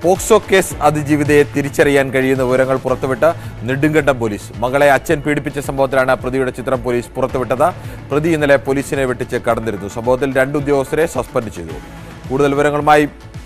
POCSO case അതിജീവിതയെ തിരിച്ചറിയാൻ കഴിയുന്ന വിവരങ്ങൾ പുറത്തുവിട്ട നെടുങ്കണ്ടം പോലീസ് മകളെ അച്ഛൻ പീഡിപ്പിച്ച സംഭവത്തിലാണ് പ്രതിയുടെ ചിത്രം പോലീസ് പുറത്തുവിട്ടത് പ്രതി ഇന്നലെ പോലീസിനെ വെട്ടിച്ച് കടന്നിരുന്നു സംഭവത്തിൽ രണ്ട് ഉദ്യോഗസ്ഥരെ സസ്പെൻഡ് ചെയ്തു കൂടുതൽ വിവരങ്ങളുമായി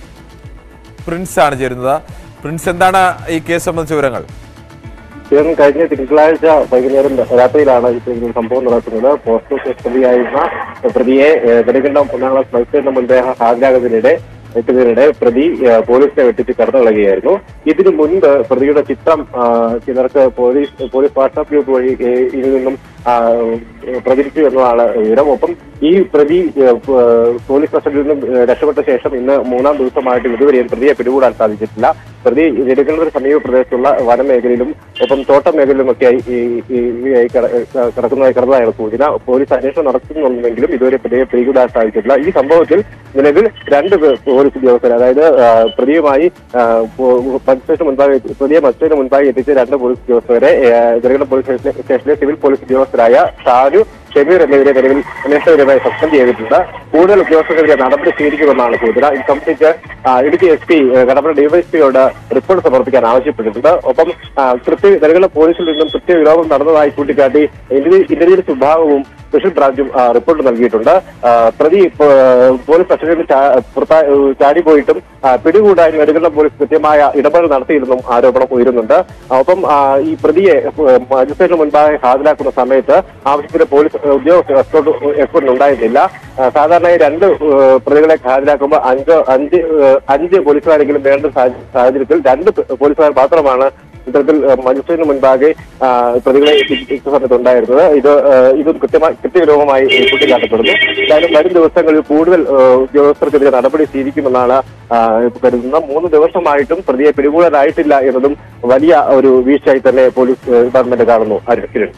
പ്രിൻസ് ആണ് ചേരുന്നത് പ്രിൻസ് എന്താണ് ഈ കേസ് സംബന്ധിച്ച വിവരങ്ങൾ ചേർന്ന് കഴിഞ്ഞ തിങ്കളാഴ്ച വൈകുന്നേരം രാത്രിയിലാണ് ഈ സംഭവം നടക്കുന്നത് പോസ്റ്റൽ കേസ് പ്രതിയായിരുന്ന പ്രതിയെ ഏഹ്, നെടുങ്കണ്ടം ഒന്നാം ക്ലാസ് മത്സരത്തിന് മുൻപേ ഹാജരാകുന്നതിനിടെ എത്തുന്നതിനിടെ പ്രതി ഏഹ്, പോലീസിനെ വെട്ടിച്ച് കടന്നു കളയുകയായിരുന്നു ഇതിനു മുൻപ് പ്രതിയുടെ ചിത്രം ആ, ചിലർക്ക് പോലീസ് പോലീസ് വാട്സാപ്പ് ഗ്രൂപ്പ് വഴി ഏഹ്, ഇതിൽ നിന്നും ആ, പ്രചരിച്ചു എന്നതാണ് വിവരം ഒപ്പം ഈ പ്രതി ഏഹ്, പ- പോലീസ് കസ്റ്റഡിയിൽ നിന്നും ഏഹ്, രക്ഷപ്പെട്ട ശേഷം ഇന്ന് മൂന്നാം ദിവസമായിട്ട് ഇതുവരെയും പ്രതിയെ പിടികൂടാൻ സാധിച്ചിട്ടില്ല പ്രതി നെടുങ്കണ്ടൂർ സമീപ പ്രദേശത്തുള്ള വനമേഖലയിലും ഒപ്പം തോട്ടം മേഖലയിലുമൊക്കെയായി ഈ ഈ- ഈ ആയി കട- ക- കിടക്കുന്നതായി കിടന്നതായാണ് സൂചന പോലീസ് അന്വേഷണം നടത്തുന്നുണ്ടെങ്കിലും ഇതുവരെ പ്രതിയെ പിടികൂടാൻ സാധിച്ചിട്ടില്ല ഈ സംഭവത്തിൽ നിലവിൽ രണ്ട് പേർ പോലീസ് ഉദ്യോഗസ്ഥർ അതായത് ആ, പ്രതിയുമായി ആ, പോ- മജിസ്ട്രേറ്റിന് മുൻപാകെ പ്രതിയെ മജിസ്ട്രേറ്റിന് മുൻപാകെ എത്തിച്ച രണ്ട് പോലീസ് ഉദ്യോഗസ്ഥരെ ആ, നെടുങ്കണ്ടം പോലീസ് സ്റ്റേഷനിലെ സ്റ്റേഷനിലെ സിവിൽ പോലീസ് ഉദ്യോഗസ്ഥരായ ഷാരു ഷമീർ എന്നിവരെ നിലവിൽ അന്വേഷണപരമായി സസ്പെൻഡ് ചെയ്തിട്ടുണ്ട് കൂടുതൽ ഉദ്യോഗസ്ഥർക്കെതിരെ നടപടി സ്വീകരിക്കുമെന്നാണ് സൂചന ഇത് സംബന്ധിച്ച് ആ, ഇടുക്കി എസ് പി കടപ്പുറ ഡിവൈഎസ്പിയോട് റിപ്പോർട്ട് സമർപ്പിക്കാൻ ആവശ്യപ്പെട്ടിട്ടുണ്ട് ഒപ്പം ആ, കൃത്യ നെടുങ്കണ്ടം പോലീസിൽ നിന്നും കൃത്യവിലോപം നടന്നതായി ചൂണ്ടിക്കാട്ടി ഇന്റലിജൻസ് വിഭാഗവും സ്പെഷ്യൽ ബ്രാഞ്ചും ആ, റിപ്പോർട്ട് നൽകിയിട്ടുണ്ട് ആ, പ്രതി ആ, പോലീസ് കസ്റ്റഡിയിൽ നിന്ന് ചാ- പുറത്താ ചാടിപ്പോയിട്ടും ആ, പിടികൂടാൻ നെടുങ്കണ്ടം പോലീസ് കൃത്യമായ ഇടപെടൽ നടത്തിയിരുന്നും ആരോപണം ഉയരുന്നുണ്ട് ആ, ഒപ്പം ആ, ഈ പ്രതിയെ ആ, മജിസ്ട്രേറ്റിന് മുൻപാകെ ഹാജരാക്കുന്ന സമയത്ത് ആവശ്യത്തിന് പോലീസ് ഉദ്യോഗസ്ഥർ എസ്കോർട്ട് എസ്കോർട്ട് ഉണ്ടായിരുന്നില്ല ആ, സാധാരണയായി രണ്ട് ആ, പ്രതികളെ ഹാജരാക്കുമ്പോൾ അഞ്ച് അഞ്ച് ആ, അഞ്ച് പോലീസുകാരെങ്കിലും വേണ്ട സാഹച- സാഹചര്യത്തിൽ രണ്ട് പോലീസുകാർ മാത്രമാണ് ഇത്തരത്തിൽ ആ, മജിസ്ട്രേറ്റിന് മുൻപാകെ ആ, പ്രതികളെ എത്തിച്ച സമയത്ത് ഉണ്ടായിരുന്നത് ഇത് ആ, ഇതും കൃത്യമായി കൃത്യവിരോധമായി ചൂണ്ടിക്കാട്ടപ്പെടുന്നു എന്തായാലും വരും ദിവസങ്ങളിൽ കൂടുതൽ ആ, ഉദ്യോഗസ്ഥർക്കെതിരെ നടപടി സ്വീകരിക്കുമെന്നാണ് ആ, കരുതുന്നത് മൂന്ന് ദിവസമായിട്ടും പ്രതിയെ പിടികൂടാനായിട്ടില്ല എന്നതും വലിയ ഒരു വീഴ്ചയായി തന്നെ പോലീസ് ആ, ഡിപ്പാർട്ട്മെന്റ് കാണുന്നു അരുൺ കിരൺ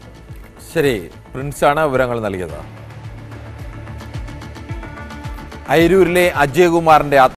ശരി പ്രിൻസ് ആണ് വിവരങ്ങൾ നൽകിയത് അയിരൂരിലെ അജയകുമാറിന്റെ